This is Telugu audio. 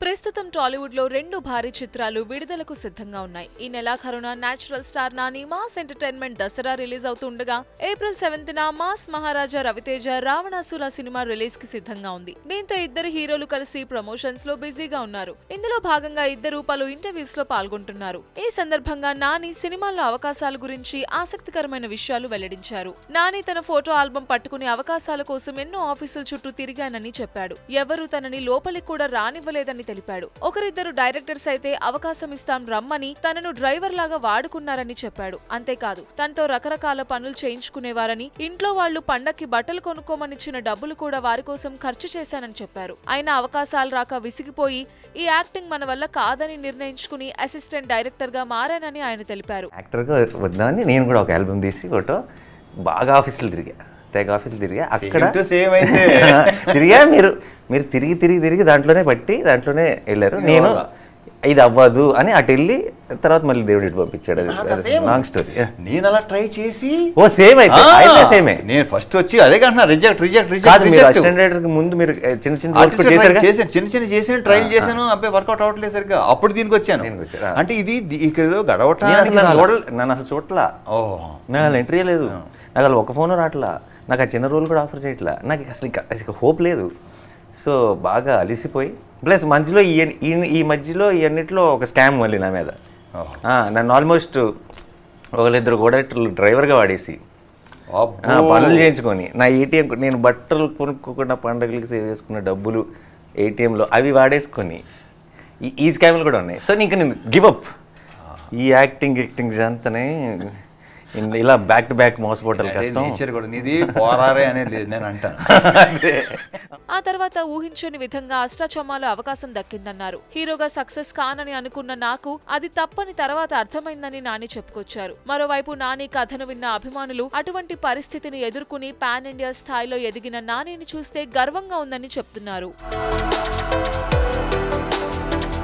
ప్రస్తుతం టాలీవుడ్ లో రెండు భారీ చిత్రాలు విడుదలకు సిద్ధంగా ఉన్నాయి ఈ నెలాఖరున natural star Nani mass entertainment Dasara release అవుతుండగా ఏప్రిల్ సెవెంత్ న mass Maharaja Raviteja Ravanasura cinema release కి సిద్ధంగా ఉంది దీంతో ఇద్దరు హీరోలు కలిసి ప్రమోషన్స్ లో బిజీగా ఉన్నారు ఇందులో భాగంగా ఇద్దరు పలు ఇంటర్వ్యూస్ లో పాల్గొంటున్నారు ఈ సందర్భంగా నాని సినిమాల్లో అవకాశాల గురించి ఆసక్తికరమైన విషయాలు వెల్లడించారు నాని తన ఫోటో ఆల్బం పట్టుకునే అవకాశాల కోసం ఎన్నో ఆఫీసుల చుట్టూ తిరిగానని చెప్పాడు ఎవరు తనని లోపలికి కూడా రానివ్వలేదని తెలిపాడు ఒకరిద్దరు డైరెక్టర్స్ అయితే అవకాశం ఇస్తాం రమ్మని తనను డ్రైవర్ లాగా వాడుకున్నారని చెప్పాడు అంతేకాదు తనతో రకరకాల పనులు చేయించుకునేవారని ఇంట్లో వాళ్ళు పండక్కి బట్టలు కొనుక్కోమనిచ్చిన డబ్బులు కూడా వారి కోసం ఖర్చు చేశానని చెప్పారు అయినా అవకాశాలు రాక విసిగిపోయి ఈ యాక్టింగ్ మన వల్ల కాదని నిర్ణయించుకుని అసిస్టెంట్ డైరెక్టర్ గా మారానని ఆయన తెలిపారు యాక్టర్గా వద్దామని నేను కూడా ఒక ఆల్బమ్ తీసి ఫోటో బాగా ఆఫీసులు తిరిగా తెగ ఆఫీసులు తిరిగా అక్కడ Same to same అయితే. తిరిగా మీరు మీరు తిరిగి తిరిగి తిరిగి దాంట్లోనే పట్టి దాంట్లోనే వెళ్ళారు ఇది నేను అవ్వాలా? ఇది అవ్వదు అని అటు వెళ్ళి తర్వాత మళ్ళీ దేవుడు ఇటు పంపించాడు నాకు అది same. లాంగ్ స్టోరీ నేను అలా ట్రై చేసి ఓ సేమ్ అయితే ఆ, అయితే సేమే నేను ఫస్ట్ వచ్చి అదే కంటున్నా రిజెక్ట్ రిజెక్ట్ కాదు రిజెక్ట్ మీరు రిజెక్ట్ అసిస్టెంట్ డైరెక్టర్ కి ముందు మీరు ఏ, చిన్న చిన్న వర్క్ ఆర్టిస్ట్ చేశారు చేశాను చిన్న చిన్న చేసాను ట్రైల్ చేశాను అబ్బాయి వర్కౌట్ అవ్వట్లేదు సరిగ్గా అప్పుడు దీనికి వచ్చాను దీనికి వచ్చారా? అంటే ఇది ది- ఇక్కడ ఏదో గడవటానికి రాలా. నన్ను అసలు చూడలా ఓ నాకు అసలు ఎంట్రీ లేదు నాకు అసలు ఒక ఫోన్ రావట్లా నాకు ఆ చిన్న రోల్ కూడా ఆఫర్ చేయట్లా నాకు అసలు ఇక అసలు హోప్ లేదు సో బాగా అలిసిపోయి ప్లస్ మధ్యలో ఈ ఈ- ఈ మధ్యలో ఈ అన్నిట్లో ఒక స్కామ్ మళ్ళీ నా మీద ఓహో. ఆ, నన్ను ఆల్మోస్ట్ ఒకళ్ళిద్దరు కూడా డ్రైవర్గా వాడేసి ఆ, అబ్బో. పనులు చేయించుకొని నా ఏటీఎం నేను బట్టలు కొనుక్కోకుండా పండగలకి సేవ్ చేసుకున్న డబ్బులు ఏటీఎంలో అవి వాడేసుకొని ఈ- ఈ స్కామ్లు కూడా ఉన్నాయి సో ఇంకా నేను గివ్ అప్ ఈ యాక్టింగ్ యాక్టింగ్ అంతనే ఇన్- ఇలా బ్యాక్ టు బ్యాక్ మోసపోవటం అదే కష్టం నేచర్ కూడా నీది పోరారే అనేది లేదు నేను అంటాను ఆ తర్వాత ఊహించని విధంగా అష్టాచమ్మాలో అవకాశం దక్కిందన్నారు హీరోగా సక్సెస్ కానని అనుకున్న నాకు అది తప్పని తర్వాత అర్థమైందని నాని చెప్పుకొచ్చారు మరోవైపు నాని కథను విన్న అభిమానులు అటువంటి పరిస్థితిని ఎదుర్కొని పాన్ ఇండియా స్థాయిలో ఎదిగిన నానిని చూస్తే గర్వంగా ఉందని చెప్తున్నారు